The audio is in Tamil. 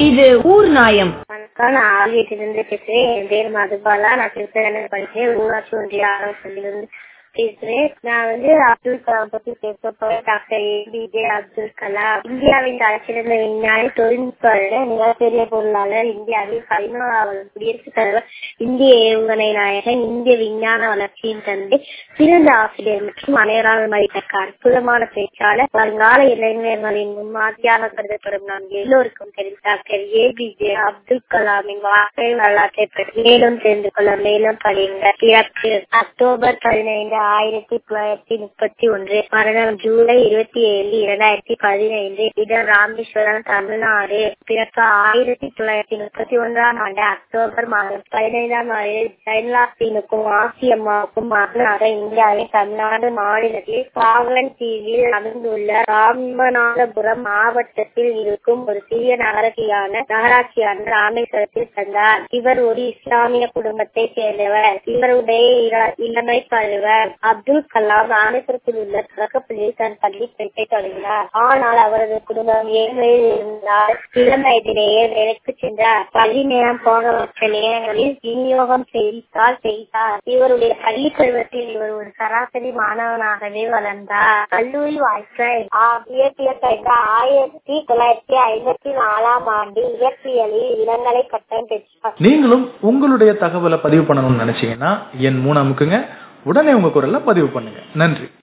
இது ஊர் நாயம் வணக்கம் நான் ஆகியத்திலிருந்து பேசுறேன் என் பேர் மதுபாலா நான் திருப்பதி படிக்கிறேன் ஊராட்சி ஒன்றிய ஆலோசனையிலிருந்து பேசுறேன் நான் வந்து அப்துல் கலாம் பத்தி பேச போறேன் டாக்டர் ஏபிஜே அப்துல் கலாம் இந்தியாவின் தலைசிறந்த விஞ்ஞானி தொழில்நுட்பாளர் மிகப்பெரிய பொருளாளர் இந்தியாவில் பதினோராவது குடியரசுத் தலைவர் இந்திய ஏவுகணை நாயகன் இந்திய விஞ்ஞான வளர்ச்சியின் தந்தை சிறந்த ஆசிரியர் மற்றும் அனைவரால் மதித்தக்க அற்புதமான பேச்சாளர் வருங்கால இளைஞர்களின் முன்மாதிரியாக கருதப்படும் நாம் எல்லோருக்கும் தெரிந்த டாக்டர் ஏபிஜே அப்துல் கலாமின் வாழ்க்கை வரலாற்றை பற்றி மேலும் தெரிந்து கொள்ள மேலும் படியுங்கள் பிறப்பு அக்டோபர் பதினைந்து ஆயிரத்தி தொள்ளாயிரத்தி முப்பத்தி ஒன்று மரணம் ஜூலை இருபத்தி ஏழு இரண்டாயிரத்தி பதினைந்து இடம் ராமேஸ்வரம் தமிழ்நாடு பிறப்பு ஆயிரத்தி தொள்ளாயிரத்தி முப்பத்தி ஒன்றாம் ஆண்டு அக்டோபர் மாதம் பதினைந்தாம் ஆண்டு ஜெயலலாசினுக்கும் ஆசியம்மாவுக்கும் மகனாக இந்தியாவின் தமிழ்நாடு மாநிலத்தில் பாகன் தீவில் அமைந்துள்ள ராமநாதபுரம் மாவட்டத்தில் இருக்கும் ஒரு சிறிய நகரத்தியான நகராட்சியான ராமேஸ்வரத்தில் பிறந்தார் இவர் ஒரு இஸ்லாமிய குடும்பத்தை சேர்ந்தவர் இவருடைய இள- இளமை பருவர் அப்துல் கலாம் ராமேஸ்வரத்தில் உள்ள தொடக்கப்பள்ளியில் தன் பள்ளி படிப்பை தொடங்கினார் ஆனால் அவரது குடும்பம் ஏழ்மையில் இருந்தால் இளம் வயதிலேயே வேலைக்கு சென்றார் பள்ளி நேரம் போகவற்ற நேரங்களில் விநியோகம் செய்தால் செய்தார் இவருடைய பள்ளி பருவத்தில் இவர் ஒரு சராசரி மாணவனாகவே வளர்ந்தார் கல்லூரி வாழ்க்கை ஆ- இயற்பியல் பயின்ற ஆயிரத்தி தொள்ளாயிரத்தி ஐம்பத்தி நாலாம் ஆண்டு இயற்பியலில் இளங்கலை பட்டம் பெற்றார் நீங்களும் உங்களுடைய தகவலை பதிவு பண்ணணும்னு நினைச்சீங்கன்னா என் மூணு அமுக்குங்க உடனே உங்க குரல்ல பதிவு பண்ணுங்க நன்றி